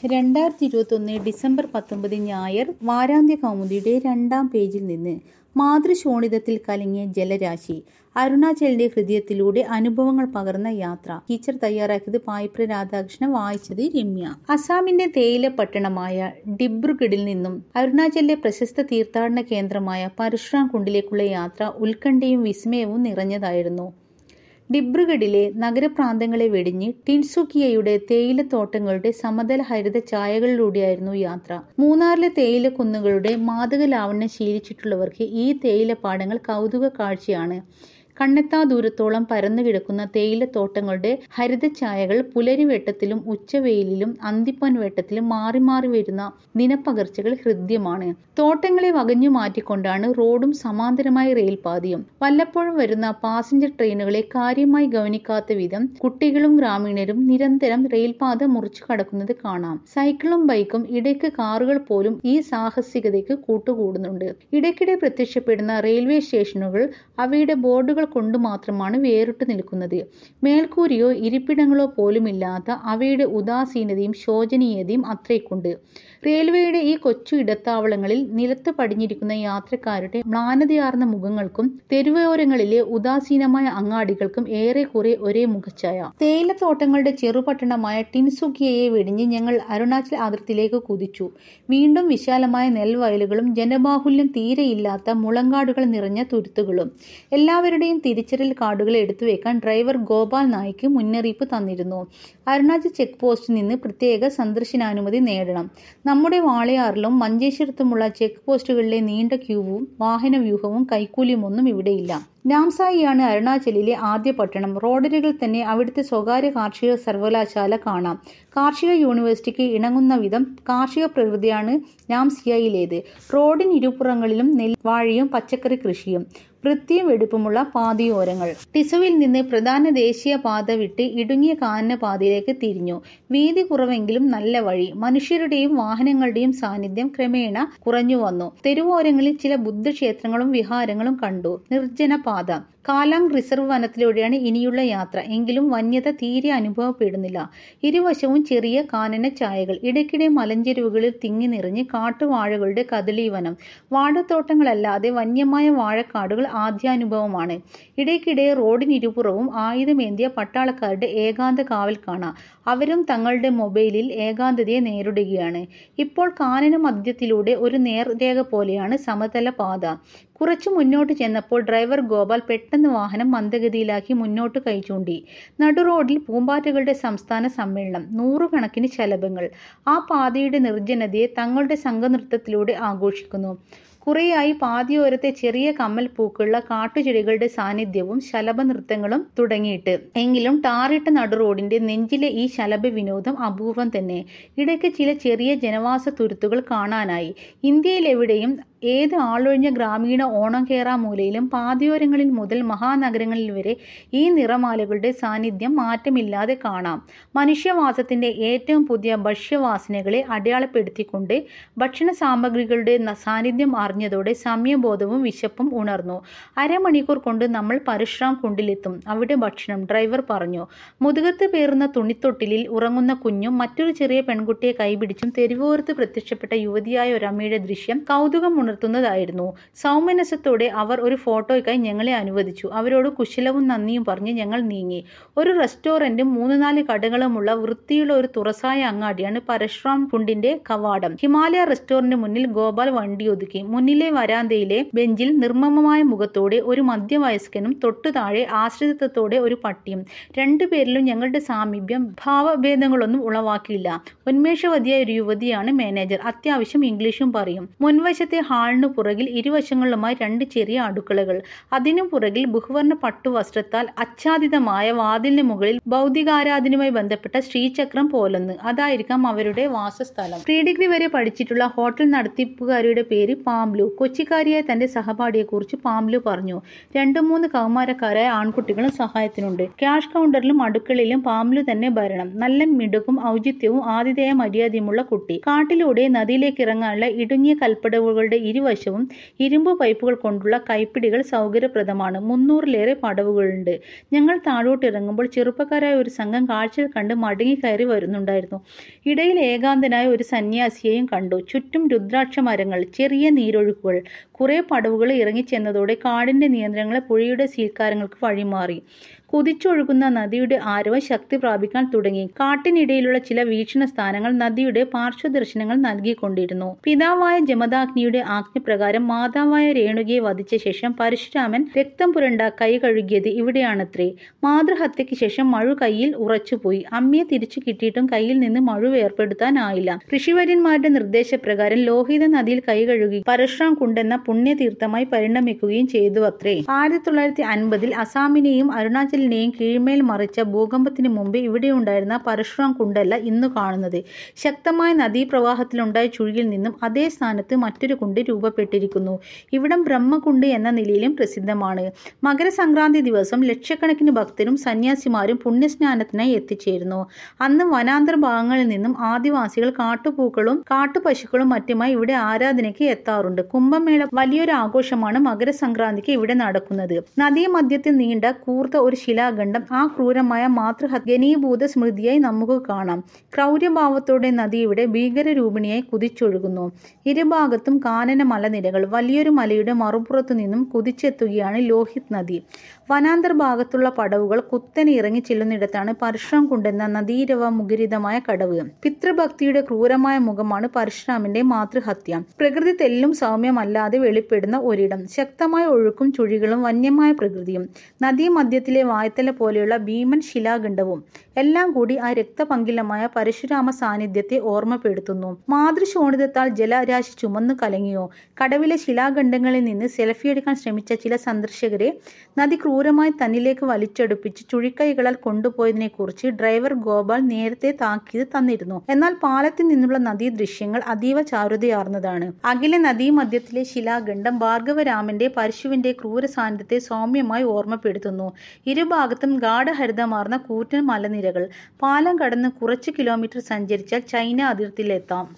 രണ്ടായിരത്തി ഇരുപത്തൊന്ന് ഡിസംബർ പത്തൊമ്പത് ഞായർ വാരാന്ത്യ കൗമുദിയുടെ രണ്ടാം പേജിൽ നിന്ന് മാതൃശോണിതത്തിൽ കലങ്ങിയ ജലരാശി അരുണാചലിന്റെ ഹൃദയത്തിലൂടെ അനുഭവങ്ങൾ പകർന്ന യാത്ര ടീച്ചർ തയ്യാറാക്കിയത് പായിപ്ര രാധാകൃഷ്ണൻ വായിച്ചത് രമ്യ അസാമിന്റെ തേയില പട്ടണമായ ഡിബ്രുഗഡിൽ നിന്നും അരുണാചലിലെ പ്രശസ്ത തീർത്ഥാടന കേന്ദ്രമായ പരശുറാം കുണ്ടിലേക്കുള്ള യാത്ര ഉത്കണ്ഠയും വിസ്മയവും നിറഞ്ഞതായിരുന്നു ഡിബ്രുഗഡിലെ നഗരപ്രാന്തങ്ങളെ വെടിഞ്ഞ് ടിൻസുക്കിയയുടെ തേയിലത്തോട്ടങ്ങളുടെ സമതല ഹരിത ഛായകളിലൂടെയായിരുന്നു യാത്ര മൂന്നാറിലെ തേയിലക്കുന്നുകളുടെ മാതക ലാവണ്യം ശീലിച്ചിട്ടുള്ളവർക്ക് ഈ തേയിലപ്പാടങ്ങൾ കൗതുക കാഴ്ചയാണ് കണ്ണെത്താ ദൂരത്തോളം പരന്നു കിടക്കുന്ന തേയിലത്തോട്ടങ്ങളുടെ ഹരിതഛായകൾ പുലരിവെട്ടത്തിലും ഉച്ചവെയിലിലും അന്തിപ്പൻ വെട്ടത്തിലും മാറി മാറി വരുന്ന ദിനപ്പകർച്ചകൾ ഹൃദ്യമാണ് തോട്ടങ്ങളെ വകഞ്ഞു മാറ്റിക്കൊണ്ടാണ് റോഡും സമാന്തരമായ റെയിൽപാതയും വല്ലപ്പോഴും വരുന്ന പാസഞ്ചർ ട്രെയിനുകളെ കാര്യമായി ഗവനിക്കാത്ത വിധം കുട്ടികളും ഗ്രാമീണരും നിരന്തരം റെയിൽപാത മുറിച്ചു കടക്കുന്നത് കാണാം സൈക്കിളും ബൈക്കും ഇടയ്ക്ക് കാറുകൾ പോലും ഈ സാഹസികതയ്ക്ക് കൂട്ടുകൂടുന്നുണ്ട് ഇടയ്ക്കിടെ പ്രത്യക്ഷപ്പെടുന്ന റെയിൽവേ സ്റ്റേഷനുകൾ അവയുടെ ബോർഡുകൾ കൊണ്ട് മാത്രമാണ് വേറിട്ട് നിൽക്കുന്നത് മേൽക്കൂരിയോ ഇരിപ്പിടങ്ങളോ പോലുമില്ലാത്ത അവയുടെ ഉദാസീനതയും ശോചനീയതയും അത്രയ്ക്കുണ്ട് റെയിൽവേയുടെ ഈ കൊച്ചു ഇടത്താവളങ്ങളിൽ നിലത്ത് പടിഞ്ഞിരിക്കുന്ന യാത്രക്കാരുടെ മ്ലാനതയാർന്ന മുഖങ്ങൾക്കും തെരുവോരങ്ങളിലെ ഉദാസീനമായ അങ്ങാടികൾക്കും ഏറെക്കുറെ ഒരേ മുഖച്ഛായ തേയിലത്തോട്ടങ്ങളുടെ ചെറുപട്ടണമായ ടിൻസുക്കിയയെ വെടിഞ്ഞ് ഞങ്ങൾ അരുണാചൽ അതിർത്തിയിലേക്ക് കുതിച്ചു വീണ്ടും വിശാലമായ നെൽവയലുകളും ജനബാഹുല്യം തീരെയില്ലാത്ത മുളങ്കാടുകൾ നിറഞ്ഞ തുരുത്തുകളും എല്ലാവരുടെയും തിരിച്ചറിയൽ കാർഡുകൾ എടുത്തുവെക്കാൻ ഡ്രൈവർ ഗോപാൽ നായിക്ക് മുന്നറിയിപ്പ് തന്നിരുന്നു അരുണാചൽ ചെക്ക് പോസ്റ്റിൽ നിന്ന് പ്രത്യേക സന്ദർശനാനുമതി നേടണം നമ്മുടെ വാളയാറിലും മഞ്ചേശ്വരത്തുമുള്ള ചെക്ക് പോസ്റ്റുകളിലെ നീണ്ട ക്യൂവും വാഹന വ്യൂഹവും കൈക്കൂലിയുമൊന്നും ഇവിടെയില്ല നാംസായിയാണ് അരുണാചലിലെ ആദ്യ പട്ടണം റോഡരികിൽ തന്നെ അവിടുത്തെ സ്വകാര്യ കാർഷിക സർവകലാശാല കാണാം കാർഷിക യൂണിവേഴ്സിറ്റിക്ക് ഇണങ്ങുന്ന വിധം കാർഷിക പ്രകൃതിയാണ് നാംസിയയിലേത് റോഡിന് ഇരുപുറങ്ങളിലും നെൽവാഴയും പച്ചക്കറി കൃഷിയും വൃത്തിയും വെടുപ്പുമുള്ള പാതയോരങ്ങൾ ടിസുവിൽ നിന്ന് പ്രധാന ദേശീയ പാത വിട്ട് ഇടുങ്ങിയ കാനന പാതയിലേക്ക് തിരിഞ്ഞു വീതി കുറവെങ്കിലും നല്ല വഴി മനുഷ്യരുടെയും വാഹനങ്ങളുടെയും സാന്നിധ്യം ക്രമേണ കുറഞ്ഞു വന്നു തെരുവോരങ്ങളിൽ ചില ബുദ്ധക്ഷേത്രങ്ങളും വിഹാരങ്ങളും കണ്ടു നിർജ്ജന പാത കാലാങ് റിസർവ് വനത്തിലൂടെയാണ് ഇനിയുള്ള യാത്ര എങ്കിലും വന്യത തീരെ അനുഭവപ്പെടുന്നില്ല ഇരുവശവും ചെറിയ കാനന ഛായകൾ ഇടയ്ക്കിടെ മലഞ്ചെരുവുകളിൽ തിങ്ങി നിറഞ്ഞ് കാട്ടുവാഴകളുടെ കദളീവനം വാഴത്തോട്ടങ്ങളല്ലാതെ വന്യമായ വാഴക്കാടുകൾ ആദ്യാനുഭവമാണ് ഇടയ്ക്കിടെ റോഡിനിരുപുറവും ആയുധമേന്തിയ പട്ടാളക്കാരുടെ ഏകാന്ത കാവൽ കാണാം അവരും തങ്ങളുടെ മൊബൈലിൽ ഏകാന്തതയെ നേരിടുകയാണ് ഇപ്പോൾ കാനന മധ്യത്തിലൂടെ ഒരു നേർരേഖ പോലെയാണ് സമതല പാത കുറച്ചു മുന്നോട്ട് ചെന്നപ്പോൾ ഡ്രൈവർ ഗോപാൽ പെട്ടെന്ന് വാഹനം മന്ദഗതിയിലാക്കി മുന്നോട്ട് കൈചൂണ്ടി നടുറോഡിൽ പൂമ്പാറ്റകളുടെ സംസ്ഥാന സമ്മേളനം നൂറുകണക്കിന് ശലഭങ്ങൾ ആ പാതയുടെ നിർജ്ജനതയെ തങ്ങളുടെ സംഘനൃത്തത്തിലൂടെ ആഘോഷിക്കുന്നു കുറേയായി പാതിയോരത്തെ ചെറിയ കമ്മൽ പൂക്കുള്ള കാട്ടുചെടികളുടെ സാന്നിധ്യവും ശലഭ നൃത്തങ്ങളും തുടങ്ങിയിട്ട് എങ്കിലും ടാറിട്ട നടുറോഡിന്റെ നെഞ്ചിലെ ഈ ശലഭ വിനോദം അപൂർവം തന്നെ ഇടയ്ക്ക് ചില ചെറിയ ജനവാസ തുരുത്തുകൾ കാണാനായി ഇന്ത്യയിൽ എവിടെയും ഏത് ആളൊഴിഞ്ഞ ഗ്രാമീണ ഓണം കേറാ മൂലയിലും പാതയോരങ്ങളിൽ മുതൽ മഹാനഗരങ്ങളിൽ വരെ ഈ നിറമാലകളുടെ സാന്നിധ്യം മാറ്റമില്ലാതെ കാണാം മനുഷ്യവാസത്തിന്റെ ഏറ്റവും പുതിയ ഭക്ഷ്യവാസനകളെ അടയാളപ്പെടുത്തിക്കൊണ്ട് ഭക്ഷണ സാമഗ്രികളുടെ സാന്നിധ്യം അറിഞ്ഞതോടെ സമയബോധവും വിശപ്പും ഉണർന്നു അരമണിക്കൂർ കൊണ്ട് നമ്മൾ പരശുറാം കുണ്ടിലെത്തും അവിടെ ഭക്ഷണം ഡ്രൈവർ പറഞ്ഞു മുതുകത്ത് പേറുന്ന തുണിത്തൊട്ടിലിൽ ഉറങ്ങുന്ന കുഞ്ഞും മറ്റൊരു ചെറിയ പെൺകുട്ടിയെ കൈപിടിച്ചും തെരുവോരത്ത് പ്രത്യക്ഷപ്പെട്ട യുവതിയായ ഒരമ്മയുടെ ദൃശ്യം കൗതുകം ഉണർത്തുന്നതായിരുന്നു സൗമനസത്തോടെ അവർ ഒരു ഫോട്ടോയ്ക്കായി ഞങ്ങളെ അനുവദിച്ചു അവരോട് കുശലവും നന്ദിയും പറഞ്ഞ് ഞങ്ങൾ നീങ്ങി ഒരു റെസ്റ്റോറന്റും മൂന്ന് നാല് കടകളുമുള്ള വൃത്തിയുള്ള ഒരു തുറസായ അങ്ങാടിയാണ് പരശുറാം കുണ്ടിന്റെ കവാടം ഹിമാലയ റെസ്റ്റോറന്റ് മുന്നിൽ ഗോപാൽ വണ്ടി ഒതുക്കി മുന്നിലെ വരാന്തയിലെ ബെഞ്ചിൽ നിർമ്മമമായ മുഖത്തോടെ ഒരു മധ്യവയസ്കനും തൊട്ടു താഴെ ആശ്രിതത്വത്തോടെ ഒരു പട്ടിയും രണ്ടുപേരിലും ഞങ്ങളുടെ സാമീപ്യം ഭാവഭേദങ്ങളൊന്നും ഉളവാക്കിയില്ല ഉന്മേഷവതിയായ ഒരു യുവതിയാണ് മാനേജർ അത്യാവശ്യം ഇംഗ്ലീഷും പറയും മുൻവശത്തെ ഹാളിനു പുറകിൽ ഇരുവശങ്ങളിലുമായി രണ്ട് ചെറിയ അടുക്കളകൾ അതിനു പുറകിൽ ബഹുവർണ്ണ പട്ടുവസ്ത്രത്താൽ ആച്ഛാദിതമായ വാതിലിന് മുകളിൽ ഭൗതികാരാധനയുമായി ബന്ധപ്പെട്ട ശ്രീചക്രം പോലൊന്ന് അതായിരിക്കാം അവരുടെ വാസസ്ഥലം പ്രീ ഡിഗ്രി വരെ പഠിച്ചിട്ടുള്ള ഹോട്ടൽ നടത്തിപ്പുകാരിയുടെ പേര് പാംലു കൊച്ചിക്കാരിയായ തന്റെ സഹപാഠിയെക്കുറിച്ച് പാംലു പറഞ്ഞു രണ്ടു മൂന്ന് കൗമാരക്കാരായ ആൺകുട്ടികളും സഹായത്തിനുണ്ട് ക്യാഷ് കൗണ്ടറിലും അടുക്കളയിലും പാംലു തന്നെ ഭരണം നല്ല മിടുക്കും ഔചിത്യവും ആതിഥേയ മര്യാദയുമുള്ള കുട്ടി കാട്ടിലൂടെ നദിയിലേക്ക് ഇറങ്ങാനുള്ള ഇടുങ്ങിയ കൽപ്പടവുകളുടെ ഇരുവശവും ഇരുമ്പ് പൈപ്പുകൾ കൊണ്ടുള്ള കൈപ്പിടികൾ സൗകര്യപ്രദമാണ് മുന്നൂറിലേറെ പടവുകളുണ്ട് ഞങ്ങൾ താഴോട്ടിറങ്ങുമ്പോൾ ചെറുപ്പക്കാരായ ഒരു സംഘം കാഴ്ചകൾ കണ്ട് മടങ്ങി കയറി വരുന്നുണ്ടായിരുന്നു ഇടയിൽ ഏകാന്തനായ ഒരു സന്യാസിയെയും കണ്ടു ചുറ്റും രുദ്രാക്ഷ മരങ്ങൾ ചെറിയ നീരൊഴുക്കുകൾ കുറെ പടവുകൾ ഇറങ്ങിച്ചെന്നതോടെ കാടിന്റെ നിയന്ത്രണങ്ങളെ പുഴയുടെ സീൽക്കാരങ്ങൾക്ക് വഴിമാറി കുതിച്ചൊഴുകുന്ന നദിയുടെ ആരവം ശക്തി പ്രാപിക്കാൻ തുടങ്ങി കാട്ടിനിടയിലുള്ള ചില വീക്ഷണ സ്ഥാനങ്ങൾ നദിയുടെ പാർശ്വദർശനങ്ങൾ നൽകിക്കൊണ്ടിരുന്നു പിതാവായ ജമദാഗ്നിയുടെ ആജ്ഞപ്രകാരം മാതാവായ രേണുകയെ വധിച്ച ശേഷം പരശുരാമൻ രക്തം പുരണ്ട കൈ കഴുകിയത് ഇവിടെയാണത്രേ മാതൃഹത്യയ്ക്ക് ശേഷം മഴു കയ്യിൽ ഉറച്ചുപോയി അമ്മയെ തിരിച്ചു കിട്ടിയിട്ടും കയ്യിൽ നിന്ന് മഴു ഏർപ്പെടുത്താനായില്ല ഋഷിവര്യന്മാരുടെ നിർദ്ദേശപ്രകാരം ലോഹിത നദിയിൽ കൈ കഴുകി പരശുറാം കുണ്ടെന്ന പുണ്യതീർത്ഥമായി പരിണമിക്കുകയും ചെയ്തു അത്രേ ആയിരത്തി തൊള്ളായിരത്തി അൻപതിൽ അസാമിനെയും അരുണാചലിനെയും കീഴ്മേൽ മറിച്ച ഭൂകമ്പത്തിന് മുമ്പ് ഇവിടെയുണ്ടായിരുന്ന പരശുറാം കുണ്ടല്ല ഇന്ന് കാണുന്നത് ശക്തമായ നദീപ്രവാഹത്തിലുണ്ടായ ചുഴിയിൽ നിന്നും അതേ സ്ഥാനത്ത് മറ്റൊരു കുണ്ട് രൂപപ്പെട്ടിരിക്കുന്നു ഇവിടം ബ്രഹ്മകുണ്ട് എന്ന നിലയിലും പ്രസിദ്ധമാണ് മകരസംക്രാന്തി ദിവസം ലക്ഷക്കണക്കിന് ഭക്തരും സന്യാസിമാരും പുണ്യസ്നാനത്തിനായി എത്തിച്ചേരുന്നു അന്ന് വനാന്തർ ഭാഗങ്ങളിൽ നിന്നും ആദിവാസികൾ കാട്ടുപൂക്കളും കാട്ടുപശുക്കളും മറ്റുമായി ഇവിടെ ആരാധനയ്ക്ക് എത്താറുണ്ട് കുംഭമേള വലിയൊരു ആഘോഷമാണ് മകരസംക്രാന്തിക്ക് ഇവിടെ നടക്കുന്നത് നദീമധ്യത്തിൽ നീണ്ട കൂർത്ത ഒരു ശിലാഖണ്ഡം ആ ക്രൂരമായ മാതൃഹത്യനീഭൂത സ്മൃതിയായി നമുക്ക് കാണാം ക്രൗര്യഭാവത്തോടെ നദി ഇവിടെ ഭീകരരൂപിണിയായി കുതിച്ചൊഴുകുന്നു ഇരുഭാഗത്തും കാനന മലനിരകൾ വലിയൊരു മലയുടെ മറുപുറത്തു നിന്നും കുതിച്ചെത്തുകയാണ് ലോഹിത് നദി വനാന്തർ ഭാഗത്തുള്ള പടവുകൾ കുത്തനെ ഇറങ്ങി ചെല്ലുന്നിടത്താണ് പരശുറാം കുണ്ടെന്ന നദീരവ മുഖരിതമായ കടവ് പിതൃഭക്തിയുടെ ക്രൂരമായ മുഖമാണ് പരശുരാമിന്റെ മാതൃഹത്യ പ്രകൃതി തെല്ലും സൗമ്യമല്ലാതെ വെളിപ്പെടുന്ന ഒരിടം ശക്തമായ ഒഴുക്കും ചുഴികളും വന്യമായ പ്രകൃതിയും നദീമധ്യത്തിലെ വായ്ത്തല പോലെയുള്ള ഭീമൻ ശിലാഖണ്ഡവും എല്ലാം കൂടി ആ രക്തപങ്കിലമായ പരശുരാമ സാന്നിധ്യത്തെ ഓർമ്മപ്പെടുത്തുന്നു മാതൃശോണിതത്താൽ ജലരാശി ചുമന്നു കലങ്ങിയോ കടവിലെ ശിലാഖണ്ഡങ്ങളിൽ നിന്ന് സെൽഫി എടുക്കാൻ ശ്രമിച്ച ചില സന്ദർശകരെ നദി ക്രൂരമായി തന്നിലേക്ക് വലിച്ചെടുപ്പിച്ച് ചുഴിക്കൈകളാൽ കൊണ്ടുപോയതിനെക്കുറിച്ച് ഡ്രൈവർ ഗോപാൽ നേരത്തെ താക്കീത് തന്നിരുന്നു എന്നാൽ പാലത്തിൽ നിന്നുള്ള നദീ ദൃശ്യങ്ങൾ അതീവ ചാരുതയാർന്നതാണ് അഖില നദീമധ്യത്തിലെ ശിലാഖണ്ഡം ഭാർഗവരാമന്റെ പരശുവിന്റെ ക്രൂര സാന്നിധ്യത്തെ സൗമ്യമായി ഓർമ്മപ്പെടുത്തുന്നു ഇരുഭാഗത്തും ഗാഠഹരിതമാർന്ന കൂറ്റൻ മലനിരകൾ പാലം കടന്ന് കുറച്ച് കിലോമീറ്റർ സഞ്ചരിച്ചാൽ ചൈന അതിർത്തിയിലെത്താം